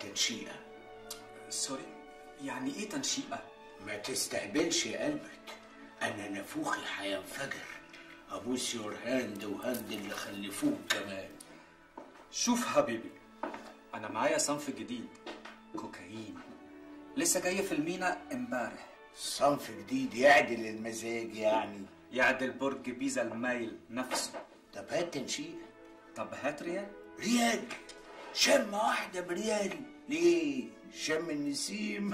تنشيئة سوري يعني ايه تنشيئة؟ ما تستهبلش قلبك انا نافوخي هينفجر ابوس يور هاند وهاند اللي خلفوك كمان شوف حبيبي انا معايا صنف جديد كوكايين لسه جاي في المينا امبارح صنف جديد يعدل المزاج يعني يعدل برج بيزا المايل نفسه طب هات تنشيئة طب هات ريال ريال شمة واحدة بريال ليه شم النسيم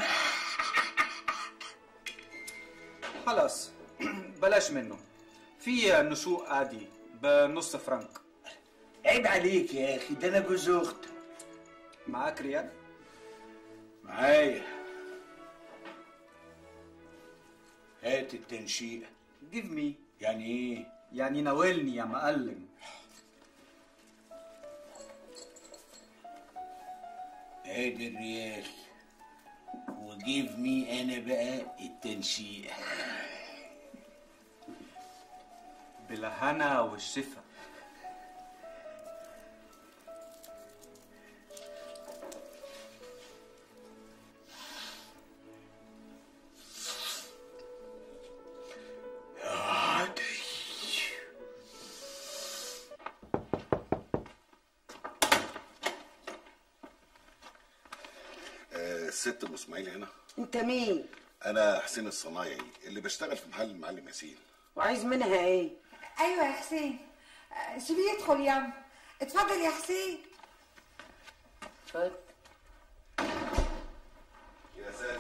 خلاص بلاش منه في نشوء عادي بنص فرنك عيب عليك يا اخي ده انا جوز اختك معاك ريال معايا هات التنشيئة جيف مي يعني ايه يعني ناولني يا معلم ادي الريال وجيف مي انا بقى التنشيئة بالهنا والشفا آه، الست ام اسماعيل هنا انت مين انا حسين الصنايعي اللي بشتغل في محل المعلم ياسين وعايز منها ايه ايوه يا حسين آه، سيبيه يدخل ياما اتفضل يا حسين اتفضل يا ساتر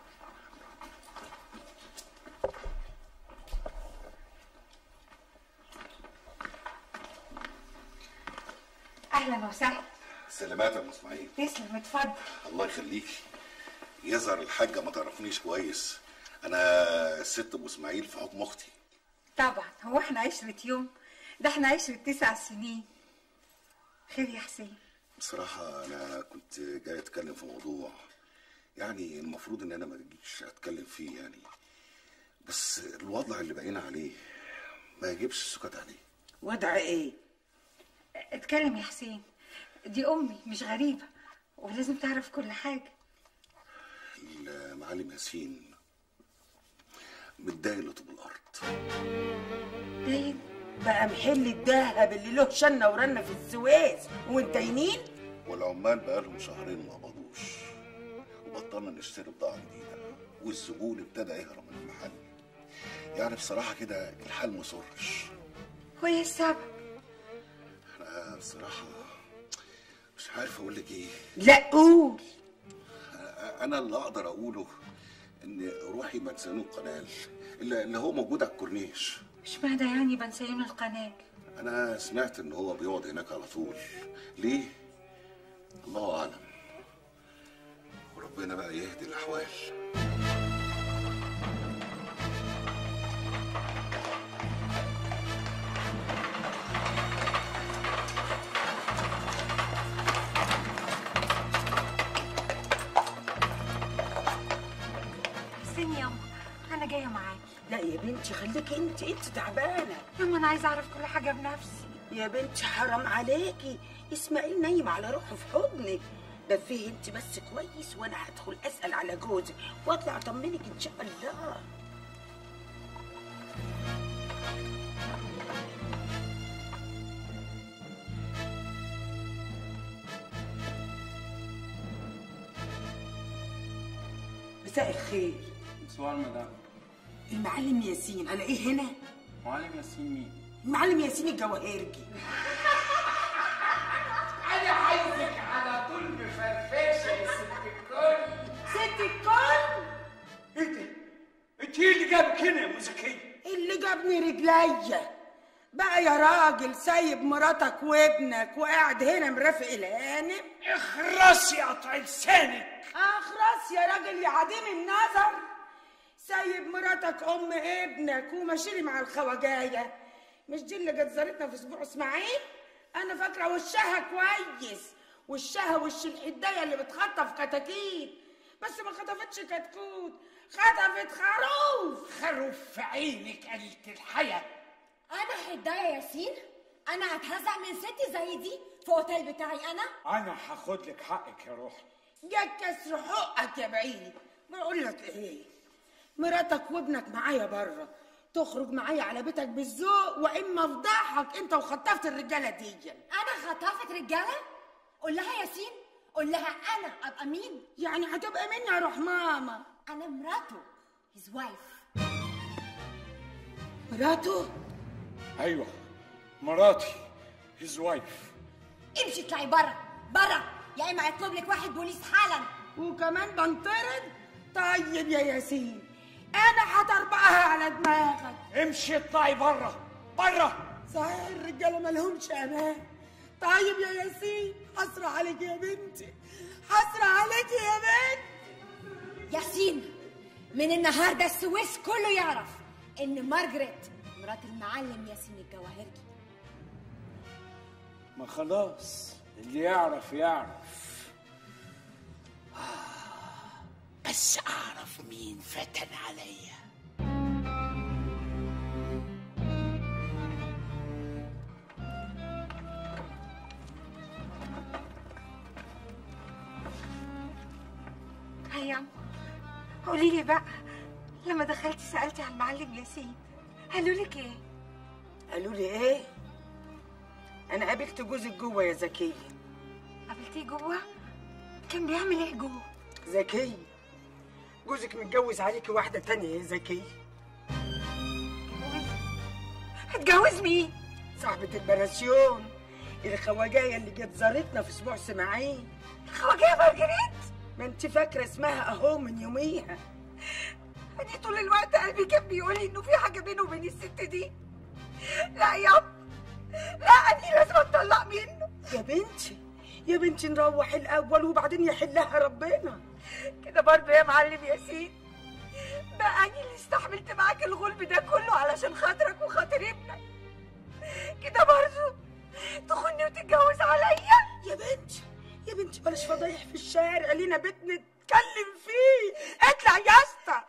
اهلا وسهلا سلامات يا ام اسماعيل تسلم اتفضل الله يخليكي يظهر الحاجه ما تعرفنيش كويس انا الست ام اسماعيل في حكم اختي طبعا هو احنا عشرة يوم ده احنا عشرة تسع سنين خير يا حسين بصراحه انا كنت جاي اتكلم في موضوع يعني المفروض ان انا ما اجيش اتكلم فيه يعني بس الوضع اللي بقينا عليه ما يجيبش السكات عليه وضع ايه اتكلم يا حسين دي امي مش غريبة ولازم تعرف كل حاجة المعلم ياسين متضايق لطوب الارض باين بقى محل الذهب اللي له شنه ورنه في السويس وانت يمين والعمال بقالهم شهرين ما قبضوش وبطلنا نشتري بضاعة جديدة والزبون ابتدى يهرب من المحل يعني بصراحة كده الحال مصرش وايه السبب أنا بصراحة مش عارف أقول لك إيه لا قول أنا اللي أقدر أقوله إن روحي منسانون قنال اللي اللي هو موجود على الكورنيش مش معنى يعني بنسيون القناة أنا سمعت إن هو بيقعد هناك على طول ليه؟ الله أعلم وربنا بقى يهدي الأحوال حسين ياما انا جاية معاكي لا يا بنتي خليكي انت انت تعبانه ياما انا عايزة اعرف كل حاجة بنفسي يا بنتي حرام عليكي اسماعيل نايم على روحه في حضنك دفيه انت بس كويس وانا هدخل اسال على جوزك واطلع اطمنك ان شاء الله مساء الخير سؤال مدام المعلم ياسين الاقيه هنا معلم ياسين مين؟ المعلم ياسين الجواهرجي انا عايزك على طول مفرفشه يا ست الكل ست الكل ايه ده؟ انت ايه اللي جابك هنا يا موسيقيه؟ اللي جابني رجليا بقى يا راجل سايب مراتك وابنك وقاعد هنا مرافق الهانم اخرسي قطع لسانك اخرس يا راجل يا عديم النظر سايب مراتك ام ابنك وماشيلي مع الخواجايه مش دي اللي جت زارتنا في اسبوع اسماعيل انا فاكره وشها كويس وشها وش الحدايه اللي بتخطف كتاكيت بس ما خطفتش كتكوت خطفت خروف خروف في عينك قلة الحياة انا حدايه ياسين انا هتهزق من ستي زي دي في اوتيل بتاعي انا انا هاخد لك حقك يا روحي جاك كسر حقك يا بعيد بقول لك ايه مراتك وابنك معايا بره تخرج معايا على بيتك بالذوق واما افضحك انت وخطفت الرجاله دي انا خطفت رجاله قول لها ياسين قول لها انا ابقى مين يعني هتبقى مني يا روح ماما انا مراته his wife مراته ايوه مراتي هيز وايف امشي اطلعي بره بره يا اما هيطلب لك واحد بوليس حالا وكمان بنطرد طيب يا ياسين انا هتربقها على دماغك امشي اطلعي بره بره صحيح الرجاله مالهمش امان طيب يا ياسين حسرة عليك يا بنتي حسرة عليك يا بنت ياسين من النهارده السويس كله يعرف ان مارجريت مرات المعلم ياسين الجواهرجي ما خلاص اللي يعرف يعرف بس اعرف مين فتن عليا هيا قولي لي بقى لما دخلتي سألتي عن المعلم ياسين قالوا لك ايه؟ قالوا لي ايه انا قابلت جوزك جوه يا زكيه قابلتيه جوه؟ كان بيعمل ايه جوه؟ زكيه جوزك متجوز عليكي واحده تانية يا زكيه اتجوز مين؟ صاحبة البراسيون الخواجاية اللي جت زارتنا في اسبوع سماعين الخواجيه مارجريت؟ ما انت فاكرة اسمها اهو من يوميها أنا طول الوقت قلبي كان بيقول لي إنه في حاجة بينه وبين الست دي لا يا لا أنا لازم أتطلق منه يا بنتي يا بنتي نروح الاول وبعدين يحلها ربنا كده برضه يا معلم ياسين بقى أنا اللي استحملت معاك الغلب ده كله علشان خاطرك وخاطر ابنك كده برضه تخوني وتتجوز عليا يا بنتي يا بنتي بلاش فضايح في الشارع لينا بيت نتكلم فيه اطلع يا اسطى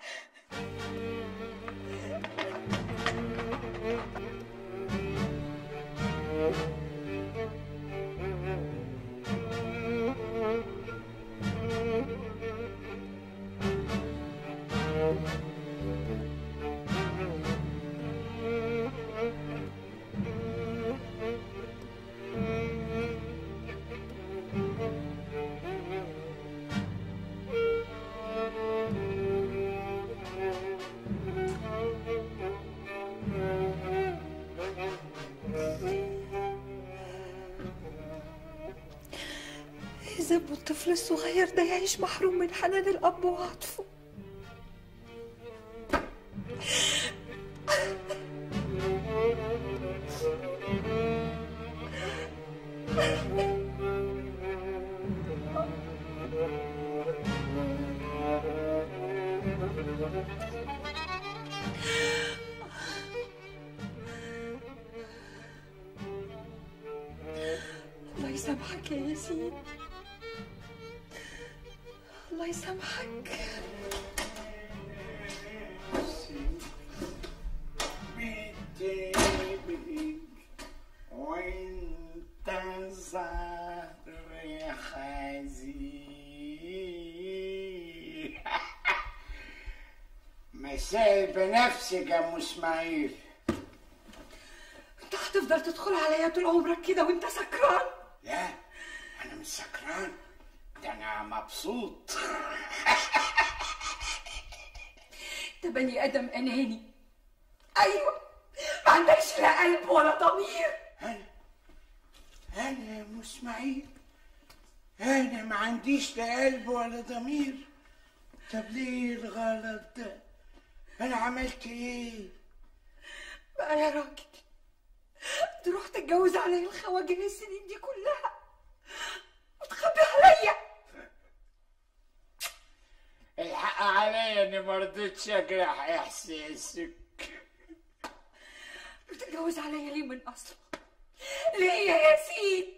ذنب الطفل الصغير ده يعيش محروم من حنان الأب وعطفه الله يسامحك يا ياسين الله يسامحك بتبكي وانت صدري حزين مسائل بنفسك يا ام اسماعيل انت هتفضل تدخل عليا طول عمرك كده وانت سكران لا انا مش سكران ده انا مبسوط انت بني ادم اناني ايوه ما عندكش لا قلب ولا ضمير انا انا يا ام اسماعيل انا ما عنديش لا قلب ولا ضمير طب ليه الغلط ده انا عملت ايه بقى يا راجل تروح تتجوز علي الخواجه السنين دي كلها وتخبي عليا الحق عليا اني ما رضيتش اجرح احساسك بتتجوز عليا ليه من اصله ليه يا ياسين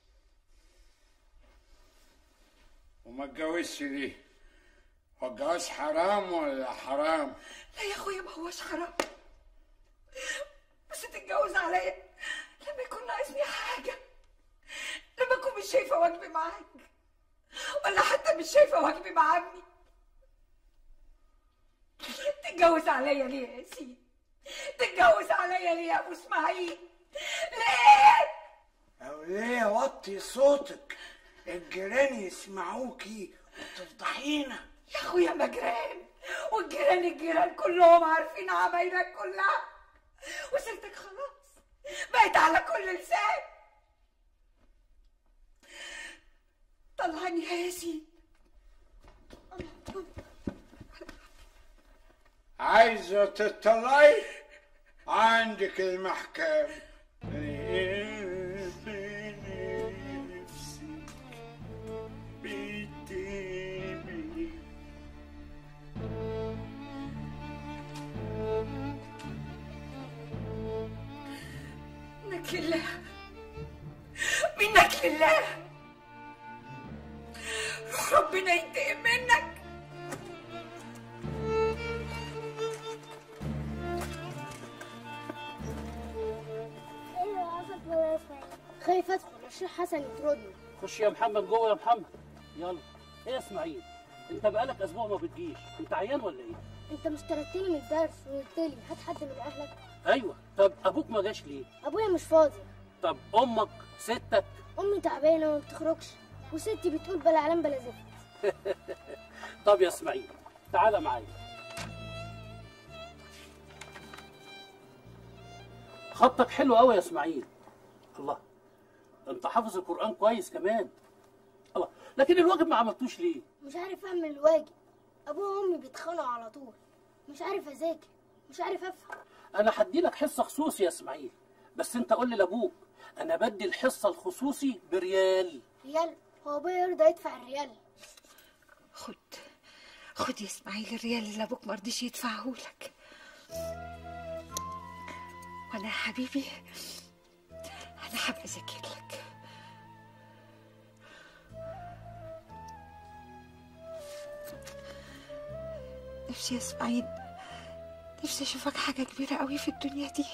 وما اتجوزش ليه هو الجواز حرام ولا حرام لا يا اخويا ما هوش حرام بس تتجوز عليا لما يكون ناقصني حاجه لما اكون مش شايفه واجبي معاك ولا حتى ولا مش شايفه واجبي مع ابني تتجوز عليا ليه يا ياسين تتجوز عليا ليه يا ابو اسماعيل ليه او ليه وطي صوتك الجيران يسمعوكي وتفضحينا يا اخويا مجران والجيران الجيران كلهم عارفين عمايلك كلها وسيرتك خلاص بقت على كل لسان طلعني يا ياسين عايزة تطلعي عندك المحكمة منك لله منك لله روح ربنا ينتقم منك خايف ادخل الشيخ حسن يطردني خش يا محمد جوه يا محمد يلا ايه يا اسماعيل انت بقالك اسبوع ما بتجيش انت عيان ولا ايه انت مش طردتني من الدرس وقلت لي هات حد من اهلك ايوه طب ابوك ما جاش ليه ابويا مش فاضي طب امك ستك امي تعبانه وما بتخرجش وستي بتقول بلا علام بلا زفت طب يا اسماعيل تعالى معايا خطك حلو قوي يا اسماعيل الله انت حافظ القران كويس كمان الله لكن الواجب ما عملتوش ليه مش عارف اعمل الواجب ابويا وامي بيتخانقوا على طول مش عارف اذاكر مش عارف افهم انا هدي لك حصه خصوصي يا اسماعيل بس انت قول لي لابوك انا بدي الحصه الخصوصي بريال ريال هو ابويا يرضى يدفع الريال خد خد يا اسماعيل الريال اللي ابوك ما رضيش يدفعه لك وانا يا حبيبي انا هبقى اذاكر لك نفسي يا اسماعيل نفسي اشوفك حاجه كبيره قوي في الدنيا دي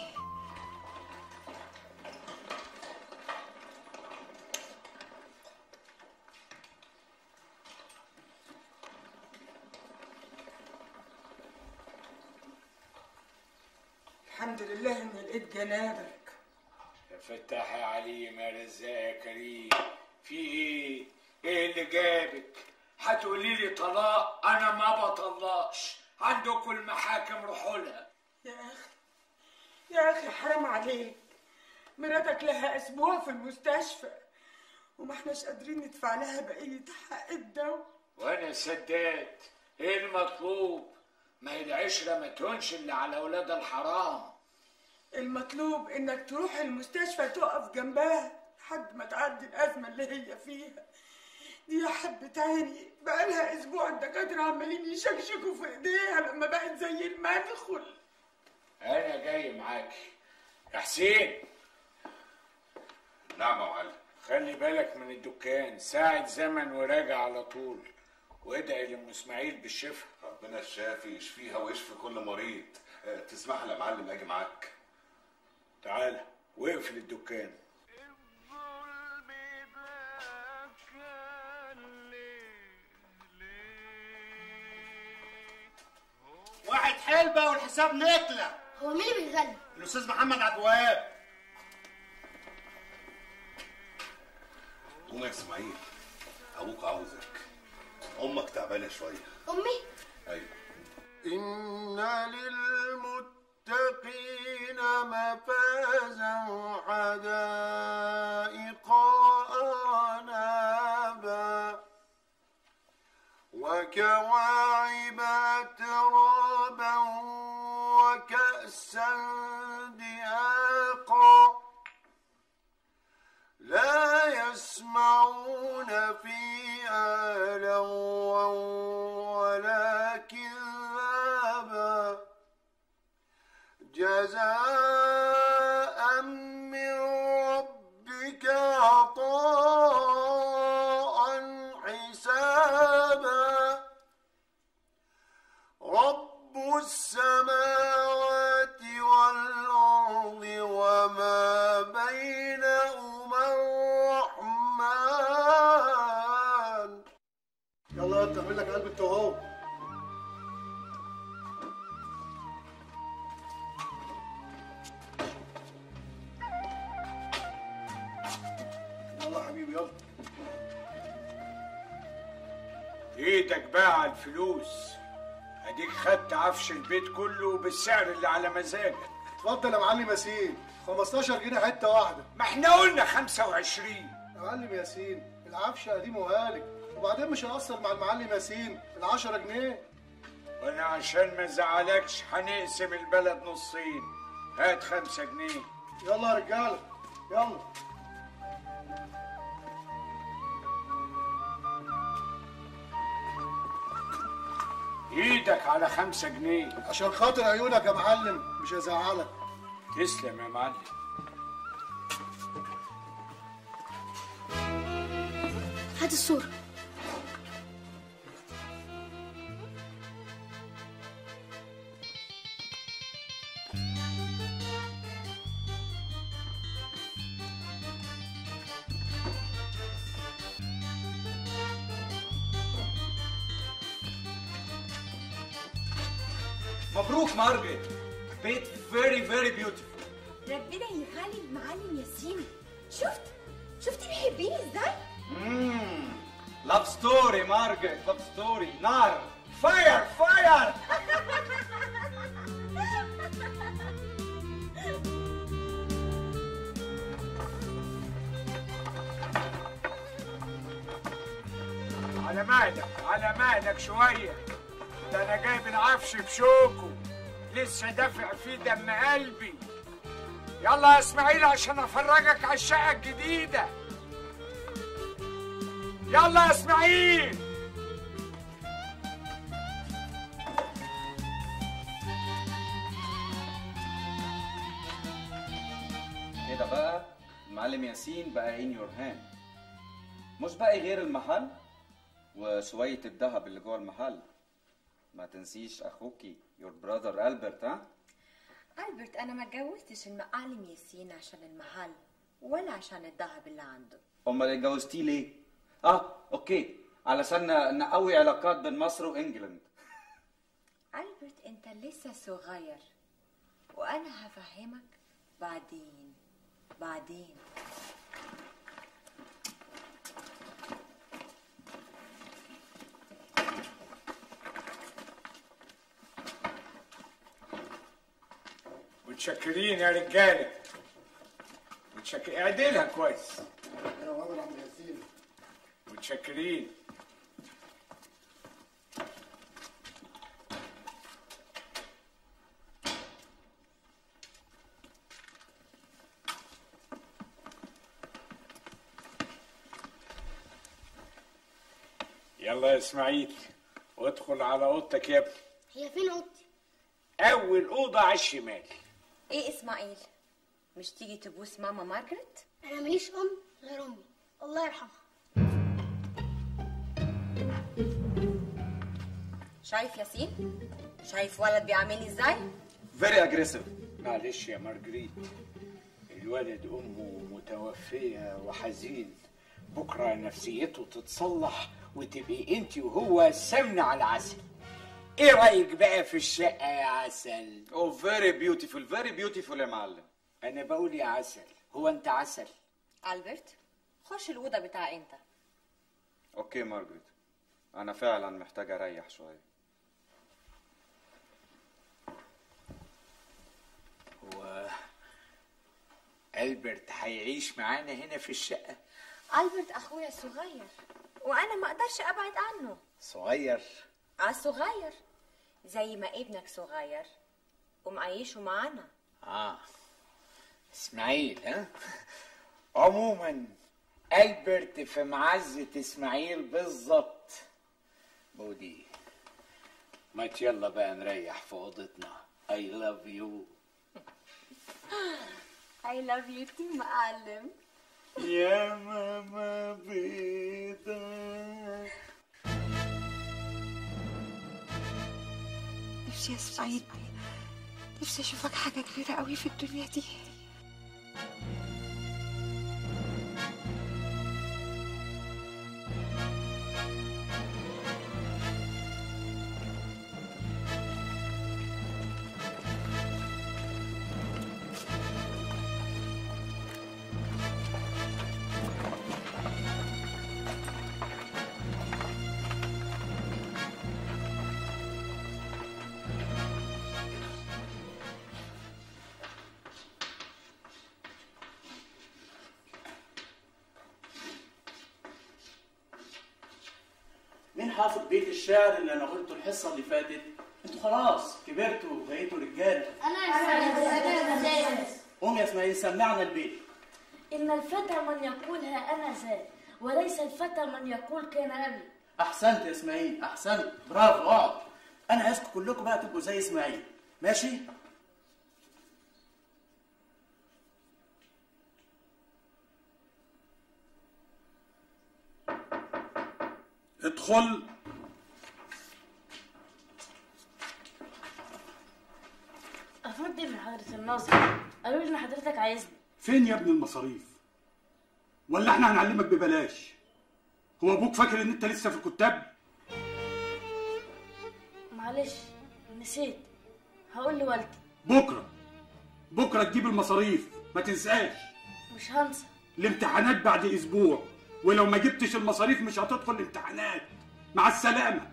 الحمد لله اني لقيت جنابك يا فتاح يا عليم يا رزاق يا كريم في ايه؟ ايه اللي جابك؟ هتقولي لي طلاق انا ما بطلقش عندكم المحاكم روحوا لها يا اخي يا اخي حرام عليك مراتك لها اسبوع في المستشفى وما احناش قادرين ندفع لها بقية حق الدواء وانا سداد ايه المطلوب؟ ما هي العشرة ما تهونش اللي على اولاد الحرام المطلوب انك تروح المستشفى تقف جنبها لحد ما تعدي الازمه اللي هي فيها دي يا حب تاني بقالها اسبوع الدكاتره عمالين يشكشكوا في ايديها لما بقت زي المدخل انا جاي معاكي يا حسين نعم يا معلم خلي بالك من الدكان ساعة زمن وراجع على طول وادعي لام اسماعيل بالشفا ربنا الشافي يشفيها ويشفي كل مريض آه، تسمح لي يا معلم اجي معاك تعالى واقفل الدكان واحد حلبة والحساب نقلة هو مين اللي بيغني الأستاذ محمد عبد الوهاب قوم يا اسماعيل ابوك عاوزك امك تعبانه شويه امي ايوه إن للمتقين مفازا حدائق أعنابا وكواعب أترابا وكأسا دهاقا لا يسمعون فيها لغوا ولا كذابا جزاء من ربك عطاء حسابا رب السماوات والأرض وما بينهما عامل لك قلب انت وهو يلا يا حبيبي يلا ايدك بقى على الفلوس اديك خدت عفش البيت كله بالسعر اللي على مزاجك اتفضل يا معلم ياسين 15 جنيه حته واحده ما احنا قلنا 25 يا معلم ياسين العفش قديم وهالك وبعدين مش هيأثر مع المعلم ياسين ال 10 جنيه وانا عشان ما ازعلكش هنقسم البلد نصين هات خمسة جنيه يلا يا رجاله يلا ايدك على خمسة جنيه عشان خاطر عيونك يا معلم مش هزعلك تسلم يا معلم هات الصورة مبروك مارجريت بيت فيري فيري بيوتيفول ربنا يخلي المعلم ياسين شفت شفتي بيحبيني ازاي امم لاف ستوري مارجريت لاف ستوري نار فاير فاير على مهلك على مهلك شوية ده أنا جايب العفش بشوكه لسه دافع فيه دم قلبي يلا يا إسماعيل عشان أفرجك على الشقة الجديدة يلا يا إسماعيل كده بقى المعلم ياسين بقى ان يور هاند مش باقي غير المحل وشوية الذهب اللي جوه المحل ما تنسيش اخوكي يور براذر البرت ها البرت انا ما اتجوزتش المعلم ياسين عشان المحل ولا عشان الذهب اللي عنده امال اتجوزتيه ليه اه اوكي علشان ن- نقوي علاقات بين مصر وانجلند البرت انت لسه صغير وانا هفهمك بعدين بعدين متشكرين يا رجالة متشكرين اعدلها كويس يا عمر عم ياسين متشكرين يلا يا اسماعيل وادخل على اوضتك يا ابني هي فين اوضتي اول اوضه على الشمال ايه اسماعيل مش تيجي تبوس ماما مارجريت انا ماليش ام غير امي الله يرحمها شايف ياسين شايف ولد بيعملني ازاي فيري اجريسيف معلش يا مارجريت الولد امه متوفيه وحزين بكره نفسيته تتصلح وتبقي انت وهو سمنه على عسل ايه رايك بقى في الشقه يا عسل او فيري بيوتيفول فيري بيوتيفول يا معلم انا بقول يا عسل هو انت عسل البرت خش الاوضه بتاع انت اوكي مارجريت انا فعلا محتاج اريح شويه هو البرت هيعيش معانا هنا في الشقه البرت اخويا صغير وانا ما اقدرش ابعد عنه صغير اه صغير زي ما ابنك صغير ومعيشه معانا اه اسماعيل ها عموما البرت في معزة اسماعيل بالظبط بودي ما يلا بقى نريح في اوضتنا I love you I love you too معلم يا ماما بيضة نفسي يا اسماعيل نفسي اشوفك حاجه كبيره قوي في الدنيا دي حافظ بيت الشعر اللي انا قلته الحصه اللي فاتت انتوا خلاص كبرتوا وبقيتوا رجاله أنا قوم يا اسماعيل سمعنا البيت إن الفتى من يقولها أنا ذا وليس الفتى من يقول كان أبي احسنت يا اسماعيل احسنت برافو اقعد انا عايزكم كلكم بقى تبقوا زي اسماعيل ماشي ادخل أفرد من حضرة الناظر قالوا لي إن حضرتك عايزني فين يا ابن المصاريف ولا احنا هنعلمك ببلاش هو ابوك فاكر ان انت لسه في الكتاب معلش نسيت هقول لوالدي بكره بكره تجيب المصاريف ما تنساش مش هنسى الامتحانات بعد اسبوع ولو ما جبتش المصاريف مش هتدخل الامتحانات مع السلامه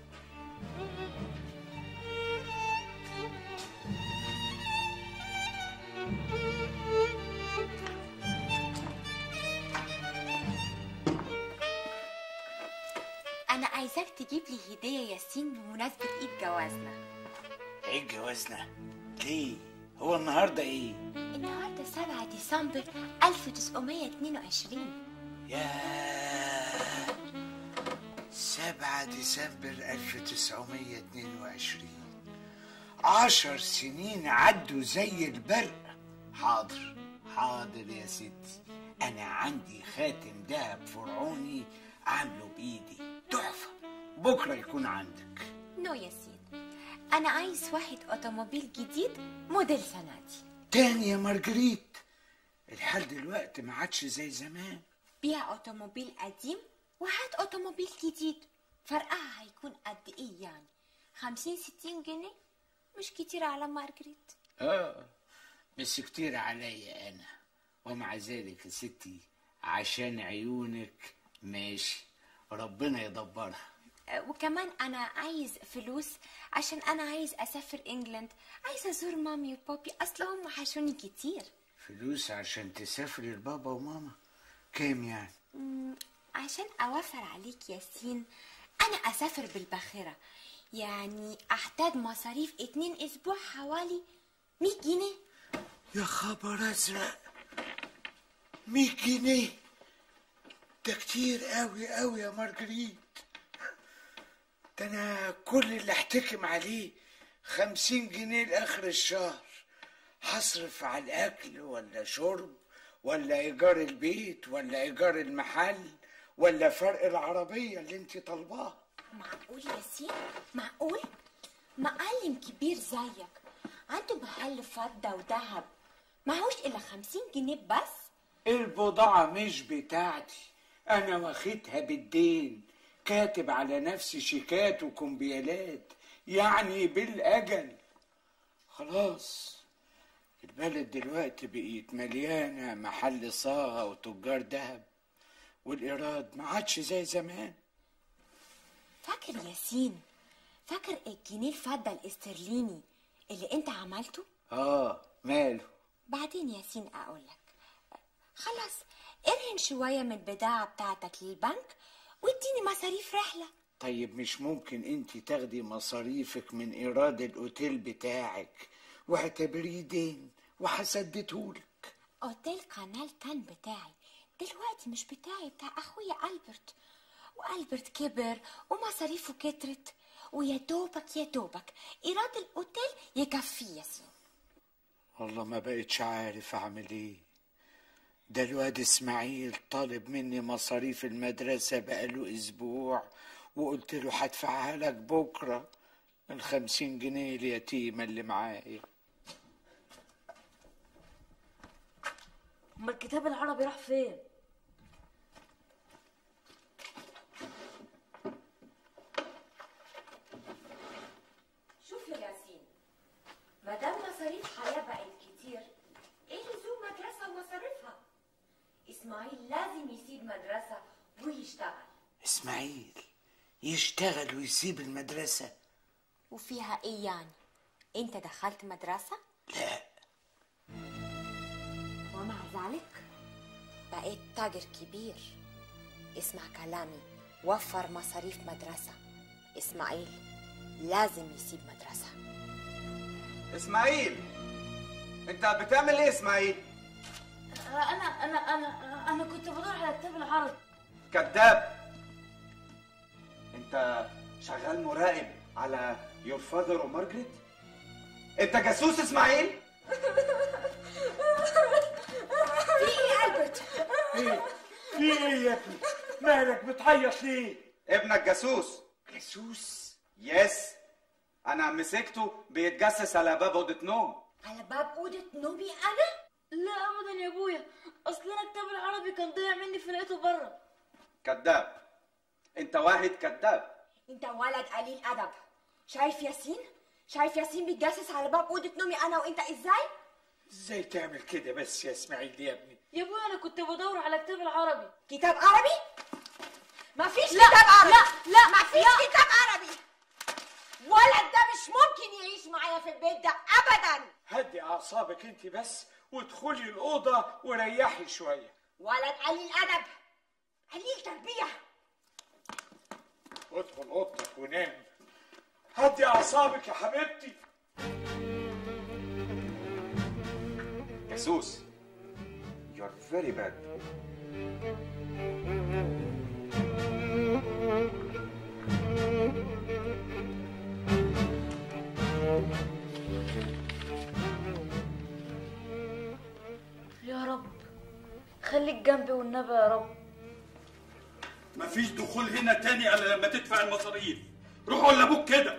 أنا عايزاك تجيب لي هدية ياسين بمناسبة عيد جوازنا عيد جوازنا ليه هو النهارده ايه النهاردة 7 ديسمبر 1922 يا سبعة ديسمبر 1922 عشر سنين عدوا زي البرق حاضر حاضر يا ستي أنا عندي خاتم دهب فرعوني عامله بإيدي تحفة بكرة يكون عندك نو ياسين أنا عايز واحد أوتوموبيل جديد موديل سنة دي تاني يا مارجريت الحال دلوقتي ما عادش زي زمان بيع أوتوموبيل قديم وهات أوتوموبيل جديد فرقها هيكون قد إيه يعني خمسين ستين جنيه مش كتير على مارجريت اه بس كتير عليا انا ومع ذلك يا ستي عشان عيونك ماشي ربنا يدبرها أه، وكمان أنا عايز فلوس عشان أنا عايز أسافر إنجلند عايز أزور مامي وبابي أصلهم وحشوني كتير فلوس عشان تسافري لبابا وماما كام يعني مم، عشان أوفر عليك ياسين أنا أسافر بالباخرة يعني أحتاج مصاريف اتنين أسبوع حوالي مية جنيه يا خبر ازرق 100 جنيه ده كتير قوي قوي يا مارجريت ده انا كل اللي احتكم عليه خمسين جنيه لاخر الشهر هصرف على الاكل ولا شرب ولا ايجار البيت ولا ايجار المحل ولا فرق العربيه اللي انت طالباها معقول ياسين معقول معلم كبير زيك عنده محل فضة وذهب معهوش إلا خمسين جنيه بس البضاعة مش بتاعتي أنا واخدها بالدين كاتب على نفسي شيكات وكمبيالات يعني بالأجل خلاص البلد دلوقتي بقيت مليانة محل صاغة وتجار دهب والإيراد ما عادش زي زمان فاكر ياسين فاكر الجنيه الفضة الاسترليني اللي انت عملته آه ماله بعدين ياسين اقولك خلاص ارهن شوية من البضاعة بتاعتك للبنك واديني مصاريف رحلة طيب مش ممكن انت تاخدي مصاريفك من ايراد الاوتيل بتاعك واعتبريه دين وهسددهولك اوتيل قنال كان بتاعي دلوقتي مش بتاعي بتاع اخويا البرت والبرت كبر ومصاريفه كترت ويا دوبك يا دوبك ايراد الاوتيل يكفيه ياسين والله ما بقتش عارف اعمل ايه ده الواد اسماعيل طالب مني مصاريف المدرسة بقاله اسبوع وقلت له هدفعها لك بكرة الخمسين جنيه اليتيمة اللي معايا أما الكتاب العربي راح فين؟ شوف يا ياسين ما دام مصاريف حياة بقت كتير ايه لزوم مدرسة ومصاريفها اسماعيل لازم يسيب مدرسة ويشتغل اسماعيل يشتغل ويسيب المدرسة وفيها ايه يعني انت دخلت مدرسة لا ومع ذلك بقيت تاجر كبير اسمع كلامي وفر مصاريف مدرسة اسماعيل لازم يسيب مدرسة اسماعيل انت بتعمل ايه اسماعيل انا انا انا انا كنت بدور على كتاب العربي كذاب انت شغال مراقب على يور فاذر ومارجريت انت جاسوس اسماعيل في ايه يا البرت ايه في ايه يا ابني مالك بتعيط ليه ابنك جاسوس جاسوس يس انا مسكته بيتجسس على باب اوضه نوم على باب أوضة نومي أنا؟ لا ابدا يا ابويا اصل انا كتاب العربي كان ضايع مني فلقيته بره كذاب انت واحد كذاب أنت ولد قليل أدب شايف ياسين؟ شايف ياسين بيتجسس على باب أوضة نومي أنا وأنت إزاي؟ ازاي تعمل كده بس يا اسماعيل يا ابني يا ابويا انا كنت بدور على كتاب العربي كتاب عربي؟ ما فيش لا، كتاب عربي لا، لا، ما فيش لا. كتاب عربي ولد ده مش ممكن يعيش معايا في البيت ده أبدا هدي اعصابك انت بس وادخلي الاوضه وريحي شويه ولد قليل أدب قليل تربية ادخل اوضتك ونام هدي اعصابك يا حبيبتي جاسوس you're very bad يا رب خليك جنبي والنبي يا رب مفيش دخول هنا تاني الا لما تدفع المصاريف روح ولا ابوك كده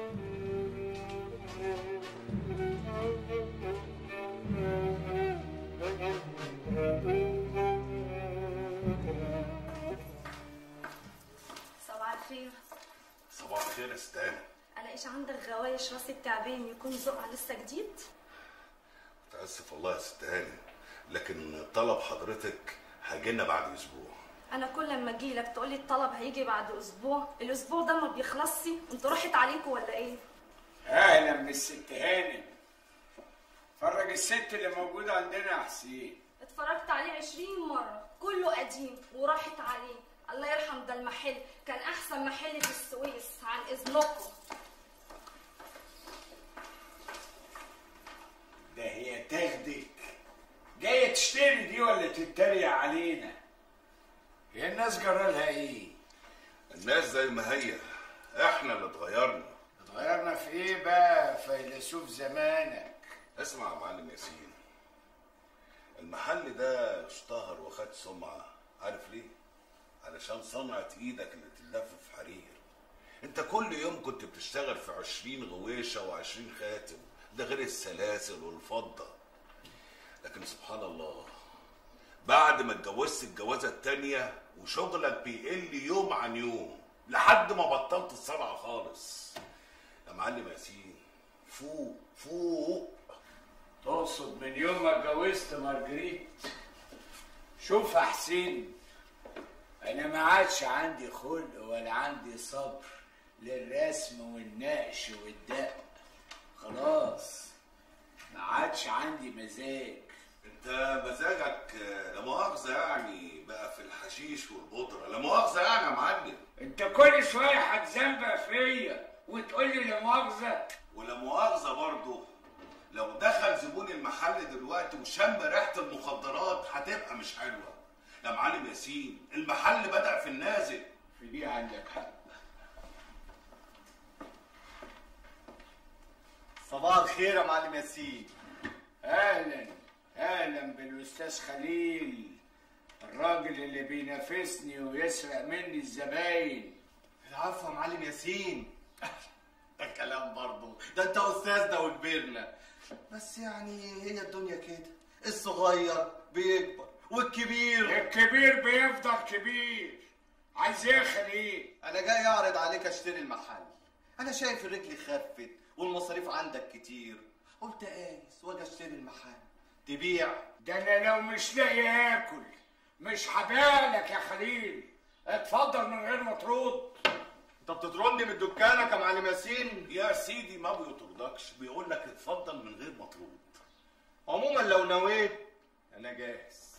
صباح الخير صباح الخير يا ستان الاقيش عندك غوايش راس التعبان يكون ذوقها لسه جديد متاسف والله يا ست هاني لكن طلب حضرتك هيجينا بعد اسبوع انا كل ما اجي لك تقولي الطلب هيجي بعد اسبوع الاسبوع ده ما بيخلصش انتوا راحت عليكم ولا ايه اهلا بالست هانم فرج الست اللي موجوده عندنا يا حسين اتفرجت عليه عشرين مرة كله قديم وراحت عليه الله يرحم ده المحل كان احسن محل في السويس عن اذنكم ده هي تاخدك جايه تشتري دي ولا تتريق علينا هي الناس جرالها ايه الناس زي ما هي احنا اللي اتغيرنا اتغيرنا في ايه بقى فيلسوف زمانك اسمع يا معلم ياسين المحل ده اشتهر وخد سمعة عارف ليه؟ علشان صنعة ايدك اللي تلف في حرير انت كل يوم كنت بتشتغل في عشرين غويشة وعشرين خاتم ده غير السلاسل والفضة لكن سبحان الله بعد ما اتجوزت الجوازة التانية وشغلك بيقل يوم عن يوم لحد ما بطلت الصنعة خالص يا معلم ياسين فوق فوق تقصد من يوم ما اتجوزت مارجريت شوف يا حسين انا ما عادش عندي خلق ولا عندي صبر للرسم والنقش والدق خلاص ما عادش عندي مزاج انت مزاجك آه، لا مؤاخذة يعني بقى في الحشيش والبودرة لا مؤاخذة يعني يا معلم انت كل شويه هتزنبق فيا وتقول لي لا مؤاخذه ولا مؤاخذة برضه لو دخل زبون المحل دلوقتي وشم ريحة المخدرات هتبقى مش حلوة يا معلم ياسين المحل بدأ في النازل في دي عندك حق صباح الخير يا معلم ياسين اهلا اهلا بالاستاذ خليل الراجل اللي بينافسني ويسرق مني الزباين العفو يا معلم ياسين ده كلام برضه ده انت استاذنا وكبرنا بس يعني هي الدنيا كده الصغير بيكبر والكبير الكبير بيفضل كبير عايز ايه يا خليل انا جاي اعرض عليك اشتري المحل انا شايف رجلي خفت والمصاريف عندك كتير قلت قايس واجي اشتري المحل تبيع ده انا لو مش لاقي اكل مش هبالك يا خليل اتفضل من غير ما ترد انت بتطردني من دكانك يا معلم ياسين يا سيدي ما بيطردكش بيقول لك اتفضل من غير مطرود عموما لو نويت انا جاهز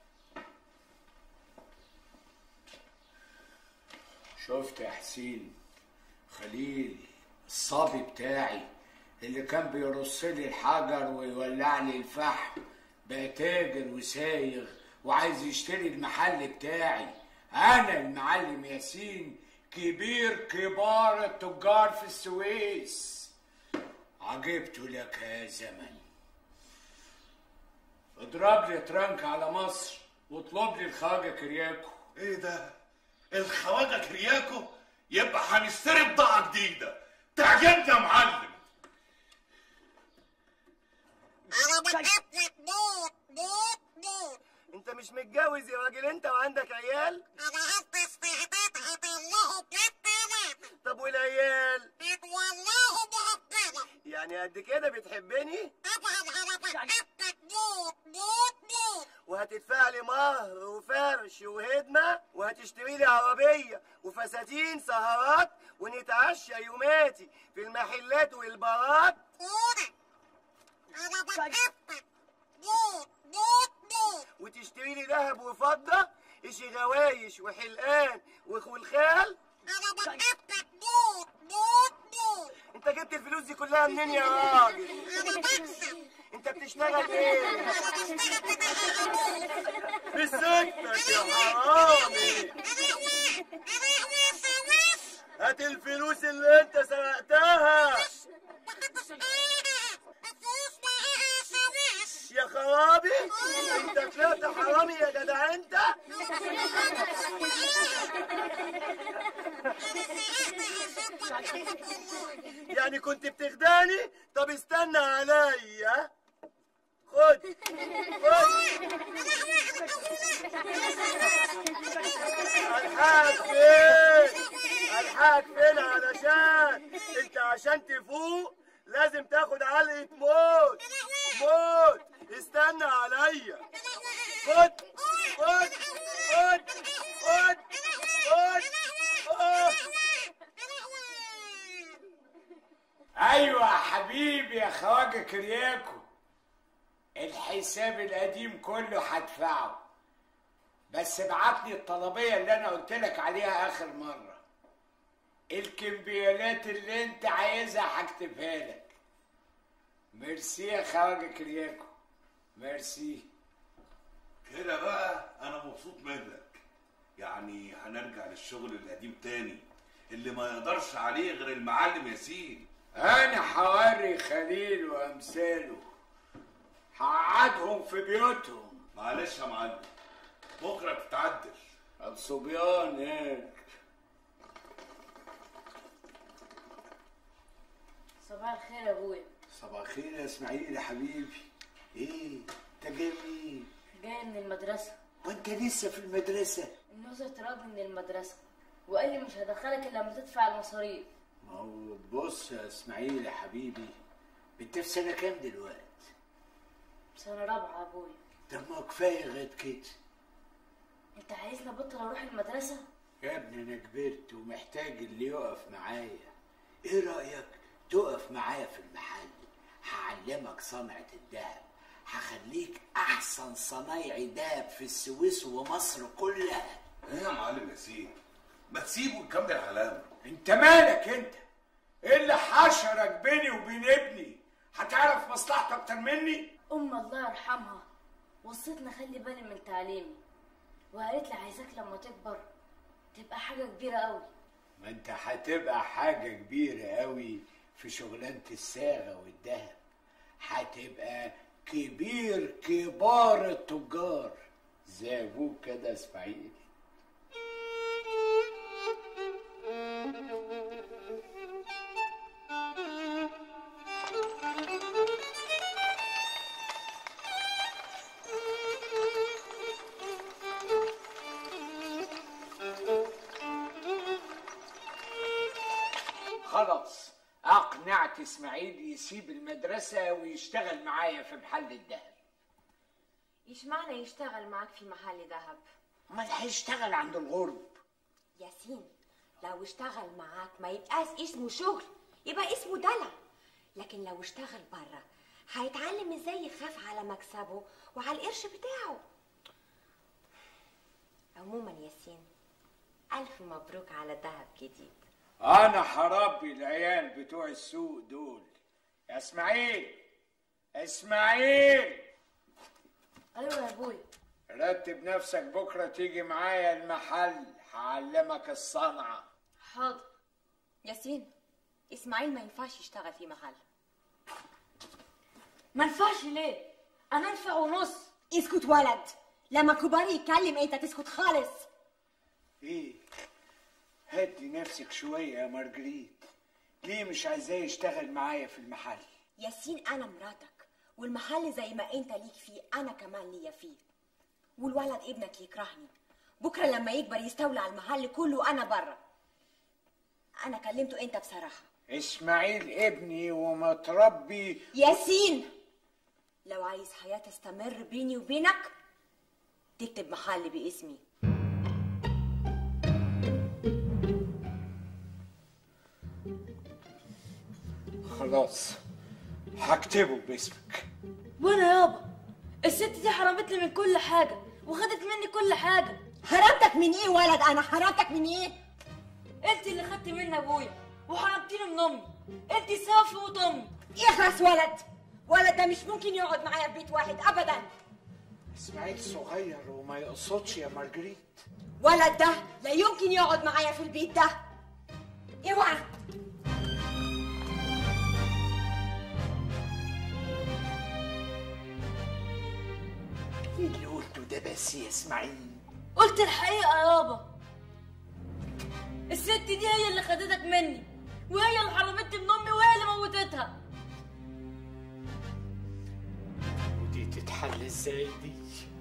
شفت يا حسين خليل الصبي بتاعي اللي كان بيرص لي الحجر ويولع لي الفحم بقى تاجر وسايغ وعايز يشتري المحل بتاعي انا المعلم ياسين كبير كبار التجار في السويس عجبت لك يا زمن اضرب لي ترنك على مصر واطلب لي الخواجه كرياكو ايه ده الخواجه كرياكو يبقى هنشتري بضاعه جديده تعجبني يا معلم انت مش متجوز يا راجل انت وعندك عيال طب والعيال يعني قد كده بتحبني وهتدفع لي مهر وفرش وهدمة وهتشتري لي عربية وفساتين سهرات ونتعشى يوماتي في المحلات والبارات وتشتري لي ذهب وفضة اشي غوايش وحلقان وخلخال انت جبت الفلوس دي كلها منين يا راجل انت بتشتغل ايه بسكتك يا حرامي هات الفلوس اللي انت سرقتها يا خرابي انت طلعت حرامي يا جدع انت يعني كنت بتخدعني طب استنى عليا خد خد الحاج فين الحاج فين علشان انت عشان تفوق لازم تاخد علقة موت موت استنى عليا خد خد خد خد خد آه. ايوه يا حبيبي يا خواجه كرياكو الحساب القديم كله هدفعه بس ابعت لي الطلبيه اللي انا قلت لك عليها اخر مره الكمبيالات اللي انت عايزها هكتبها لك ميرسي يا خواجه كرياكو ميرسي كده بقى انا مبسوط منك يعني هنرجع للشغل القديم تاني اللي ما يقدرش عليه غير المعلم ياسين انا حواري خليل وامثاله هقعدهم في بيوتهم معلش يا معلم بكره تتعدل الصبيان هيك صباح الخير يا ابويا صباح الخير يا اسماعيل يا حبيبي ايه انت جاي منين جاي من المدرسة وانت لسه في المدرسه الناظر طردني من المدرسة وقال لي مش هدخلك الا لما تدفع المصاريف ما هو بص يا اسماعيل يا حبيبي انت في سنه كام دلوقتي سنة رابعة يا ابويا طب ما هو كفايه لغايه كده انت عايزني ابطل اروح المدرسة يا ابني انا كبرت ومحتاج اللي يقف معايا ايه رايك تقف معايا في المحل هعلمك صنعه الذهب هخليك احسن صنايعي دهب في السويس ومصر كلها ايه يا معلم ياسين ما تسيبه يكمل علامه انت مالك انت ايه اللي حشرك بيني وبين ابني هتعرف مصلحته اكتر مني ام الله يرحمها وصيتني اخلي بالي من تعليمي وقالت لي عايزاك لما تكبر تبقى حاجة كبيرة قوي ما انت هتبقى حاجة كبيرة قوي في شغلانة الصاغة والذهب هتبقى كبير كبار التجار زي ابوك كده يا اسماعيل خلاص اقنعت اسماعيل يسيب المدرسة ويشتغل معايا في محل الذهب ايش معنى يشتغل معاك في محل ذهب امال هيشتغل عند الغرب ياسين لو اشتغل معاك ما يبقاش اسمه شغل يبقى اسمه دلع لكن لو اشتغل بره هيتعلم ازاي يخاف على مكسبه وعلى القرش بتاعه عموما ياسين الف مبروك على ذهب جديد انا هربي العيال بتوع السوق دول يا اسماعيل اسماعيل ايوه يا ابوي رتب نفسك بكره تيجي معايا المحل هعلمك الصنعه حاضر ياسين اسماعيل ما ينفعش يشتغل في محل ما ينفعش ليه؟ انا انفع ونص اسكت ولد لما كباري يتكلم انت تسكت خالص ايه هدي نفسك شويه يا مارجريت ليه مش عايزاه يشتغل معايا في المحل ياسين انا مراتك والمحل زي ما انت ليك فيه انا كمان ليا فيه والولد ابنك يكرهني بكره لما يكبر يستولى على المحل كله وانا بره انا كلمته انت بصراحه اسماعيل ابني ومتربي ياسين لو عايز حياه تستمر بيني وبينك تكتب محل باسمي خلاص هكتبه باسمك وانا يابا الست دي حرمتني من كل حاجه وخدت مني كل حاجه حرمتك من ايه ولد انا حرمتك من ايه انت اللي خدت مني ابويا وحرمتيني من امي انت سبب في موت امي اخلص ولد ولد ده مش ممكن يقعد معايا في بيت واحد ابدا اسماعيل صغير وما يقصدش يا مارجريت ولد ده لا يمكن يقعد معايا في البيت ده اوعى ايه اللي قلته ده بس يا اسماعيل قلت الحقيقه يابا الست دي هي اللي خدتك مني وهي اللي حرمتني من امي وهي اللي موتتها ودي تتحل ازاي دي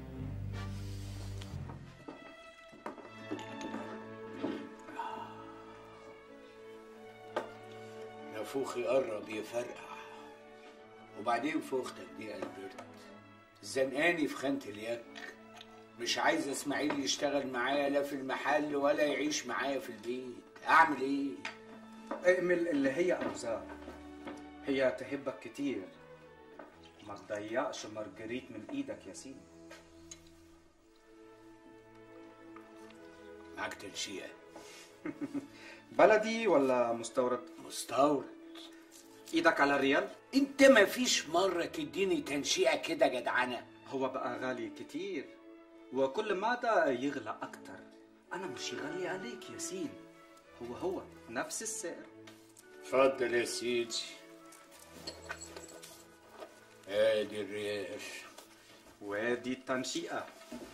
نافوخي قرب يفرقع وبعدين في اختك دي يا البرت زنقاني في خانة اليك مش عايز اسماعيل يشتغل معايا لا في المحل ولا يعيش معايا في البيت اعمل ايه اعمل اللي هي عاوزاه هي تحبك كتير ما تضيعش مارجريت من ايدك يا سيدي معاك تنشئة بلدي ولا مستورد مستورد ايدك على الريال انت ما فيش مرة تديني تنشئة كده جدعنة هو بقى غالي كتير وكل مادة يغلى أكتر أنا مش غالي عليك يا سيدي هو هو نفس السعر اتفضل يا سيدي ادي الريال وادي التنشئة